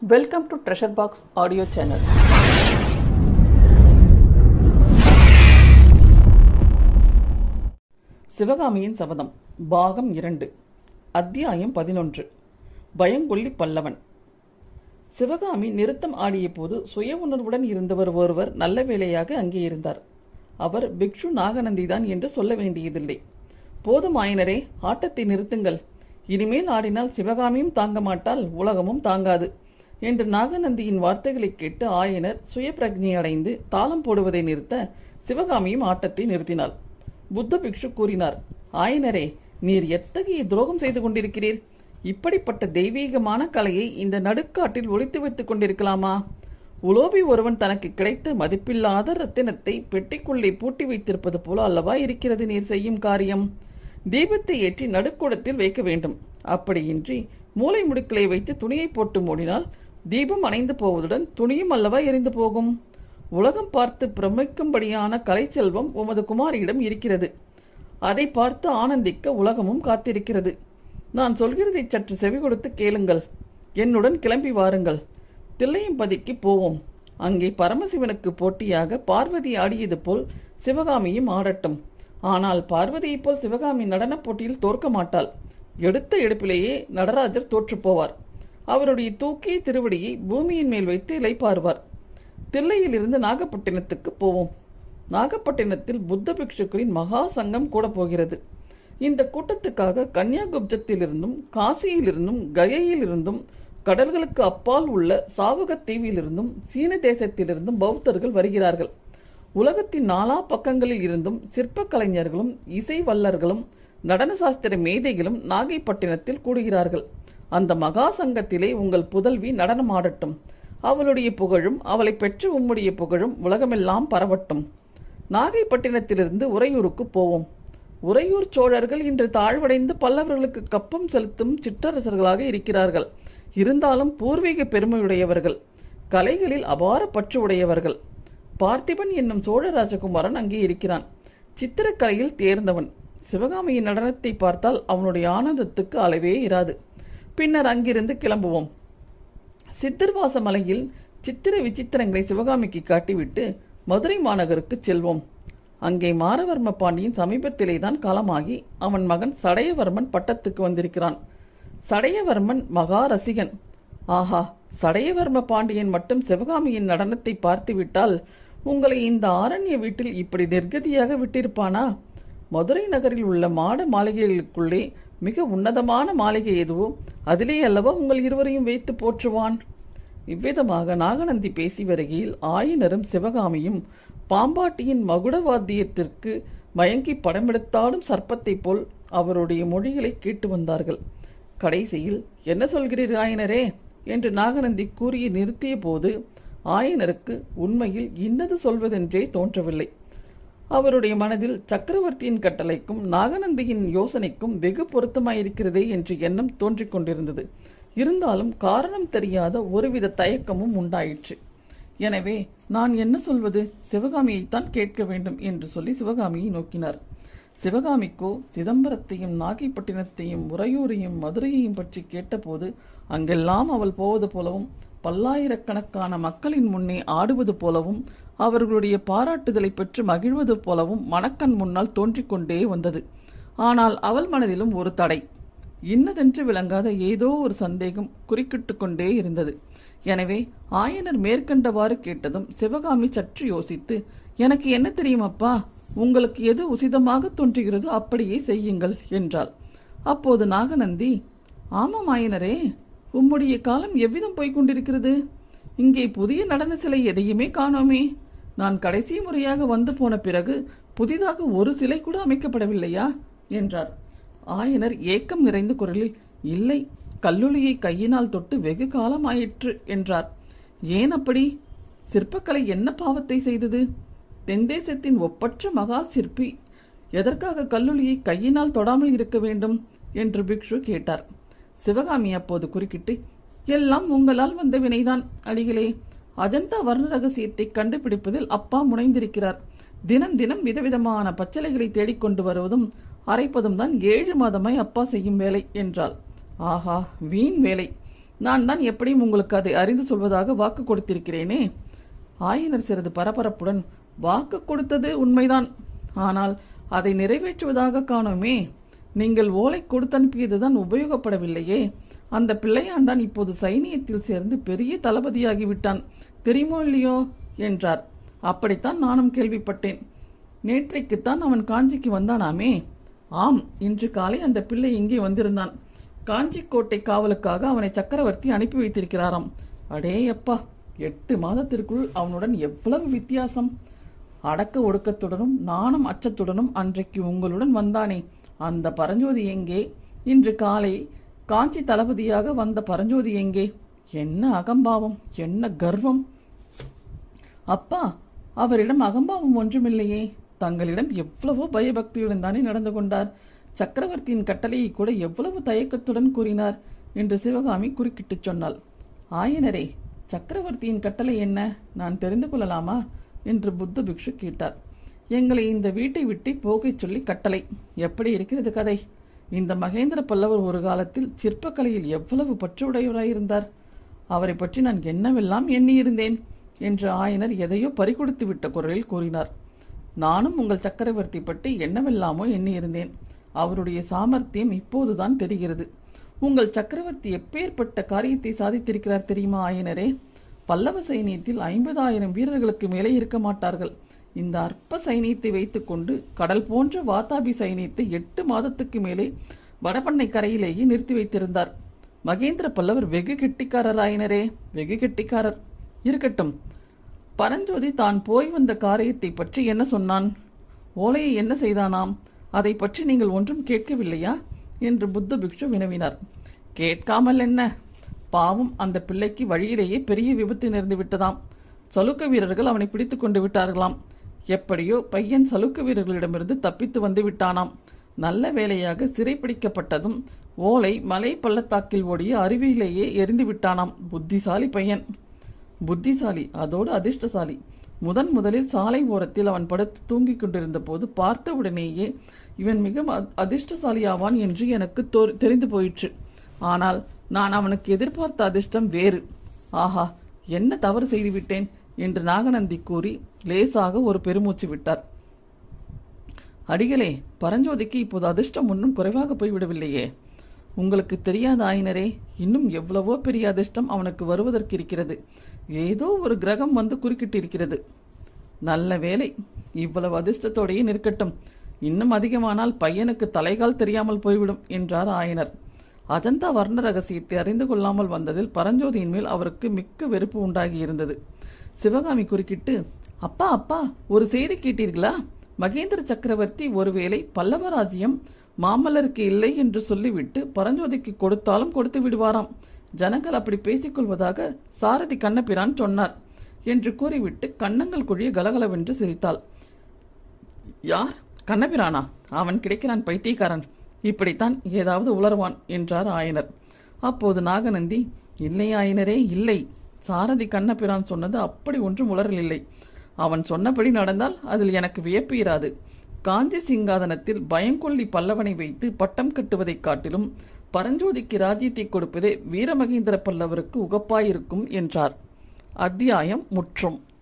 Welcome to Treasure Box Audio Channel. சிவகாமியின் சபதம் பாகம் இரண்டு அத்தியாயம் பதினொன்று பயங்கொல்லி பல்லவன் சிவகாமி நிறுத்தம் ஆடிய போது சுய உணர்வுடன் இருந்தவர் ஒருவர் நல்ல வேளையாக அங்கே இருந்தார் அவர் பிக்ஷு நாகநந்திதான் என்று சொல்ல வேண்டியதில்லை போதும் ஆயனரே ஆட்டத்தை நிறுத்துங்கள் இனிமேல் ஆடினால் சிவகாமியும் தாங்க மாட்டால் உலகமும் தாங்காது என்று நாகநந்தியின் வார்த்தைகளை கேட்டு ஆயனர் சுய பிரக்ஞை அடைந்து தாளம் போடுவதை நிறுத்த சிவகாமியும் ஆட்டத்தை நிறுத்தினாள் புத்த பிக்ஷு கூறினார் ஆயனரே நீர் எத்தகைய துரோகம் செய்து கொண்டிருக்கிறீர் இப்படிப்பட்ட தெய்வீகமான கலையை இந்த நடுக்காட்டில் ஒழித்து வைத்துக் கொண்டிருக்கலாமா உலோபி ஒருவன் தனக்கு கிடைத்த மதிப்பில்லாத ரத்தினத்தை பெட்டிக்குள்ளே பூட்டி வைத்திருப்பது போல அல்லவா இருக்கிறது நீர் செய்யும் காரியம் தீபத்தை ஏற்றி நடுக்கூடத்தில் வைக்க வேண்டும் அப்படியின்றி மூளை முடுக்களை வைத்து துணியை போட்டு மூடினால் தீபம் அணைந்து போவதுடன் துணியும் அல்லவா எரிந்து போகும் உலகம் பார்த்து பிரமிக்கும்படியான கலை செல்வம் உமது குமாரியிடம் இருக்கிறது அதை பார்த்து ஆனந்திக்க உலகமும் காத்திருக்கிறது நான் சொல்கிறதை சற்று செவி கொடுத்து கேளுங்கள் என்னுடன் கிளம்பி வாருங்கள் தில்லையம்பதிக்கு போவோம் அங்கே பரமசிவனுக்கு போட்டியாக பார்வதி ஆடியது போல் சிவகாமியும் ஆடட்டும் ஆனால் பார்வதியைப் போல் சிவகாமி நடனப் போட்டியில் தோற்க மாட்டாள் எடுத்த எடுப்பிலேயே நடராஜர் தோற்றுப் போவார் அவருடைய தூக்கிய திருவடியை பூமியின் மேல் வைத்து இலைப்பாருவார் தில்லையிலிருந்து நாகப்பட்டினத்துக்கு போவோம் நாகப்பட்டினத்தில் புத்த பிக்ஷுக்களின் மகா சங்கம் கூட போகிறது இந்த கூட்டத்துக்காக கன்னியாகுப்ஜத்திலிருந்தும் காசியிலிருந்தும் கயையிலிருந்தும் கடல்களுக்கு அப்பால் உள்ள சாவகத் தீவிலிருந்தும் சீன தேசத்திலிருந்தும் பௌத்தர்கள் வருகிறார்கள் உலகத்தின் நாலா பக்கங்களில் இருந்தும் சிற்பக் கலைஞர்களும் இசை வல்லர்களும் நடன சாஸ்திர மேதைகளும் நாகைப்பட்டினத்தில் கூடுகிறார்கள் அந்த மகா சங்கத்திலே உங்கள் புதல்வி நடனமாடட்டும் அவளுடைய புகழும் அவளை பெற்ற உம்முடைய புகழும் உலகமெல்லாம் பரவட்டும் நாகைப்பட்டினத்திலிருந்து உறையூருக்கு போவோம் உறையூர் சோழர்கள் இன்று தாழ்வடைந்து பல்லவர்களுக்கு கப்பம் செலுத்தும் சிற்றரசர்களாக இருக்கிறார்கள் இருந்தாலும் பூர்வீக பெருமையுடையவர்கள் கலைகளில் அபார பற்று உடையவர்கள் பார்த்திபன் என்னும் சோழ ராஜகுமாரன் அங்கே இருக்கிறான் சித்திரக்கலையில் தேர்ந்தவன் சிவகாமியின் நடனத்தை பார்த்தால் அவனுடைய ஆனந்தத்துக்கு அளவே இராது பின்னர் அங்கிருந்து கிளம்புவோம் சித்தர்வாச மலையில் சித்திர விசித்திரங்களை சிவகாமிக்கு காட்டிவிட்டு மதுரை மாநகருக்கு செல்வோம் அங்கே மாரவர்ம பாண்டியன் சமீபத்திலே தான் காலமாகி அவன் மகன் சடையவர்மன் பட்டத்துக்கு வந்திருக்கிறான் சடையவர்மன் மகா ரசிகன் ஆஹா சடையவர்ம பாண்டியன் மட்டும் சிவகாமியின் நடனத்தை பார்த்துவிட்டால் உங்களை இந்த ஆரண்ய வீட்டில் இப்படி நிர்கதியாக விட்டிருப்பானா மதுரை நகரில் உள்ள மாட மாளிகைகளுக்குள்ளே மிக உன்னதமான மாளிகை எதுவோ அதிலே அல்லவா உங்கள் இருவரையும் வைத்து போற்றுவான் இவ்விதமாக நாகநந்தி பேசி வருகையில் ஆயனரும் சிவகாமியும் பாம்பாட்டியின் மகுட வாத்தியத்திற்கு மயங்கி படமெடுத்தாடும் சர்ப்பத்தைப் போல் அவருடைய மொழிகளை கேட்டு வந்தார்கள் கடைசியில் என்ன சொல்கிறீர் ஆயனரே என்று நாகநந்தி கூறி நிறுத்திய போது ஆயனருக்கு உண்மையில் இன்னது சொல்வதென்றே தோன்றவில்லை அவருடைய மனதில் சக்கரவர்த்தியின் கட்டளைக்கும் நாகநந்தியின் யோசனைக்கும் வெகு பொருத்தமாயிருக்கிறதே என்று எண்ணம் தோன்றிக் கொண்டிருந்தது இருந்தாலும் காரணம் தெரியாத ஒருவித தயக்கமும் உண்டாயிற்று எனவே நான் என்ன சொல்வது சிவகாமியைத்தான் கேட்க வேண்டும் என்று சொல்லி சிவகாமியை நோக்கினார் சிவகாமிக்கோ சிதம்பரத்தையும் நாகைப்பட்டினத்தையும் உறையூரையும் மதுரையையும் பற்றி கேட்டபோது அங்கெல்லாம் அவள் போவது போலவும் பல்லாயிரக்கணக்கான மக்களின் முன்னே ஆடுவது போலவும் அவர்களுடைய பாராட்டுதலை பெற்று மகிழ்வது போலவும் மணக்கண் முன்னால் தோன்றிக் கொண்டே வந்தது ஆனால் அவள் மனதிலும் ஒரு தடை இன்னதென்று விளங்காத ஏதோ ஒரு சந்தேகம் குறுக்கிட்டு கொண்டே இருந்தது எனவே ஆயனர் மேற்கண்டவாறு கேட்டதும் சிவகாமி சற்று யோசித்து எனக்கு என்ன தெரியும் அப்பா உங்களுக்கு எது உசிதமாக தோன்றுகிறதோ அப்படியே செய்யுங்கள் என்றாள் அப்போது நாகநந்தி ஆமாம் ஆயனரே உம்முடைய காலம் எவ்விதம் போய்க் கொண்டிருக்கிறது இங்கே புதிய நடன சிலை எதையுமே காணோமே நான் கடைசி முறையாக வந்து போன பிறகு புதிதாக ஒரு சிலை கூட அமைக்கப்படவில்லையா என்றார் ஆயனர் ஏக்கம் நிறைந்த குரலில் இல்லை கல்லுளியை கையினால் தொட்டு வெகு காலமாயிற்று என்றார் ஏன் அப்படி சிற்பக்கலை என்ன பாவத்தை செய்தது தென்தேசத்தின் ஒப்பற்ற மகா சிற்பி எதற்காக கல்லுளியை கையினால் தொடாமல் இருக்க வேண்டும் என்று பிக்ஷு கேட்டார் சிவகாமி அப்போது குறுக்கிட்டு எல்லாம் உங்களால் வந்த வினைதான் அடிகளே அஜந்தா வர்ண ரகசியத்தை கண்டுபிடிப்பதில் அப்பா முனைந்திருக்கிறார் தினம் தினம் விதவிதமான பச்சளைகளை தேடிக்கொண்டு வருவதும் அரைப்பதும் தான் ஏழு மாதமாய் அப்பா செய்யும் வேலை என்றாள் ஆஹா வீண் வேலை நான் தான் எப்படியும் உங்களுக்கு அதை அறிந்து சொல்வதாக வாக்கு கொடுத்திருக்கிறேனே ஆயனர் சிறிது பரபரப்புடன் வாக்கு கொடுத்தது உண்மைதான் ஆனால் அதை நிறைவேற்றுவதாக காணோமே நீங்கள் ஓலை கொடுத்தனுப்பியதுதான் உபயோகப்படவில்லையே அந்த பிள்ளையாண்டான் இப்போது சைனியத்தில் சேர்ந்து பெரிய தளபதியாகி விட்டான் தெரியுமோ இல்லையோ என்றார் அப்படித்தான் நானும் கேள்விப்பட்டேன் நேற்றைக்குத்தான் அவன் காஞ்சிக்கு வந்தானாமே ஆம் இன்று காலை அந்த பிள்ளை இங்கே வந்திருந்தான் காஞ்சி கோட்டை காவலுக்காக அவனை சக்கரவர்த்தி அனுப்பி வைத்திருக்கிறாராம் அடே அப்பா எட்டு மாதத்திற்குள் அவனுடன் எவ்வளவு வித்தியாசம் அடக்க ஒடுக்கத்துடனும் நாணம் அச்சத்துடனும் அன்றைக்கு உங்களுடன் வந்தானே அந்த பரஞ்சோதி எங்கே இன்று காலை காஞ்சி தளபதியாக வந்த பரஞ்சோதி எங்கே என்ன அகம்பாவம் என்ன கர்வம் அப்பா அவரிடம் அகம்பாவம் ஒன்றுமில்லையே தங்களிடம் எவ்வளவோ பயபக்தியுடன் தானே நடந்து கொண்டார் சக்கரவர்த்தியின் கட்டளையை கூட எவ்வளவு தயக்கத்துடன் கூறினார் என்று சிவகாமி குறுக்கிட்டுச் சொன்னாள் ஆயனரே சக்கரவர்த்தியின் கட்டளை என்ன நான் தெரிந்து கொள்ளலாமா என்று புத்த பிக்ஷு கேட்டார் எங்களை இந்த வீட்டை விட்டு போகச் சொல்லி கட்டளை எப்படி இருக்கிறது கதை இந்த மகேந்திர பல்லவர் ஒரு காலத்தில் சிற்பக்கலையில் எவ்வளவு பற்றுடையவராயிருந்தார் அவரை பற்றி நான் என்னவெல்லாம் எண்ணியிருந்தேன் என்று ஆயனர் எதையோ பறிகொடுத்து விட்ட குரலில் கூறினார் நானும் உங்கள் சக்கரவர்த்தி பற்றி என்னவெல்லாமோ எண்ணியிருந்தேன் அவருடைய சாமர்த்தியம் இப்போதுதான் தெரிகிறது உங்கள் சக்கரவர்த்தி எப்பேற்பட்ட காரியத்தை சாதித்திருக்கிறார் தெரியுமா ஆயனரே பல்லவ சைனியத்தில் ஐம்பதாயிரம் வீரர்களுக்கு மேலே இருக்க மாட்டார்கள் இந்த அற்ப சைனியத்தை வைத்துக்கொண்டு கடல் போன்ற வாதாபி சைனியத்தை எட்டு மாதத்துக்கு மேலே வடபண்ணை கரையிலேயே நிறுத்தி வைத்திருந்தார் மகேந்திர பல்லவர் வெகு கெட்டிக்காரர் ஆயினரே வெகு கெட்டிக்காரர் இருக்கட்டும் பரஞ்சோதி தான் போய் வந்த காரியத்தை பற்றி என்ன சொன்னான் ஓலையை என்ன செய்தானாம் அதை பற்றி நீங்கள் ஒன்றும் கேட்கவில்லையா என்று புத்த பிக்ஷு வினவினார் கேட்காமல் என்ன பாவம் அந்த பிள்ளைக்கு வழியிலேயே பெரிய விபத்து நேர்ந்து விட்டதாம் சலுக்க வீரர்கள் அவனை பிடித்துக் கொண்டு விட்டார்களாம் எப்படியோ பையன் சலுக்க வீரர்களிடமிருந்து தப்பித்து வந்து விட்டானாம் நல்ல வேளையாக சிறைப்பிடிக்கப்பட்டதும் ஓலை மலை பள்ளத்தாக்கில் ஓடிய அருவியிலேயே எரிந்து விட்டானாம் புத்திசாலி பையன் புத்திசாலி அதோடு அதிர்ஷ்டசாலி முதன் முதலில் சாலை ஓரத்தில் அவன் படுத்து தூங்கிக் கொண்டிருந்த போது பார்த்தவுடனேயே இவன் மிக அ- அதிர்ஷ்டசாலியாவான் என்று எனக்கு தோர்- தெரிந்து போயிற்று ஆனால் நான் அவனுக்கு எதிர்பார்த்த அதிர்ஷ்டம் வேறு ஆஹா என்ன தவறு செய்துவிட்டேன் என்று நாகநந்தி கூறி லேசாக ஒரு பெருமூச்சு விட்டார் அடிகளே பரஞ்சோதிக்கு இப்போது அதிர்ஷ்டம் ஒன்றும் குறைவாக போய்விடவில்லையே உங்களுக்கு தெரியாத ஆயினரே இன்னும் எவ்வளவோ பெரிய அதிர்ஷ்டம் அவனுக்கு வருவதற்கு இருக்கிறது ஏதோ ஒரு கிரகம் வந்து குறுக்கிட்டிருக்கிறது நல்ல வேலை இவ்வளவு அதிர்ஷ்டத்தோடையே நிற்கட்டும் இன்னும் அதிகமானால் பையனுக்கு தலைகால் தெரியாமல் போய்விடும் என்றார் ஆயனர் அஜந்தா வர்ண ரகசியத்தை அறிந்து கொள்ளாமல் வந்ததில் பரஞ்சோதியின் மேல் அவருக்கு மிக்க வெறுப்பு உண்டாகி இருந்தது சிவகாமி குறுக்கிட்டு அப்பா அப்பா ஒரு செய்தி கேட்டீர்களா மகேந்திர சக்கரவர்த்தி ஒருவேளை பல்லவ ராஜ்யம் மாமல்லருக்கு இல்லை என்று சொல்லிவிட்டு பரஞ்சோதிக்கு கொடுத்தாலும் கொடுத்து விடுவாராம் ஜனங்கள் அப்படி பேசிக்கொள்வதாக சாரதி கண்ணபிரான் சொன்னார் என்று கூறிவிட்டு கன்னங்கள் குழிய கலகலவென்று சிரித்தாள் யார் கண்ணபிரானா அவன் கிடைக்கிறான் பைத்தியக்காரன் இப்படித்தான் ஏதாவது உளருவான் என்றார் ஆயனர் அப்போது நாகநந்தி இல்லை ஆயனரே இல்லை சாரதி கண்ணபிரான் சொன்னது அப்படி ஒன்றும் உளறலில்லை அவன் சொன்னபடி நடந்தால் அதில் எனக்கு வியப்பு இராது காஞ்சி சிங்காதனத்தில் பயங்கொள்ளி பல்லவனை வைத்து பட்டம் கட்டுவதைக் காட்டிலும் பரஞ்சோதிக்கு ராஜ்யத்தை கொடுப்பதே வீரமகேந்திர பல்லவருக்கு உகப்பாயிருக்கும் என்றார் அத்தியாயம் முற்றும்